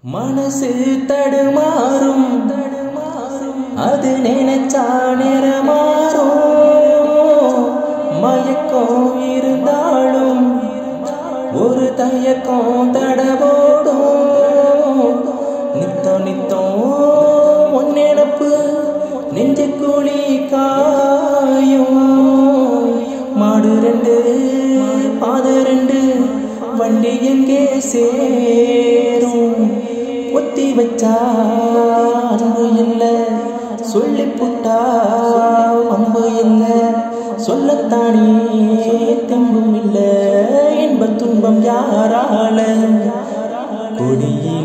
மனசு தடுமாறும் அது நினைச்சா நிறமாறும் மயக்கம் இருந்தாலும் ஒரு தயக்கம் தடவோடும் நித்தம் நித்தம் ஒன்னெனப்பு நெஞ்சு குழி காயும் மாடு ரெண்டு பாத ரெண்டு வண்டி எங்கே சேரும் ஒத்தி வச்சா அன்பு இல்லை சொல்லி புட்டா அம்பு இல்லை சொல்லத்தானே தெம்பும் இல்லை இன்ப துன்பம் யாரால கொடியில்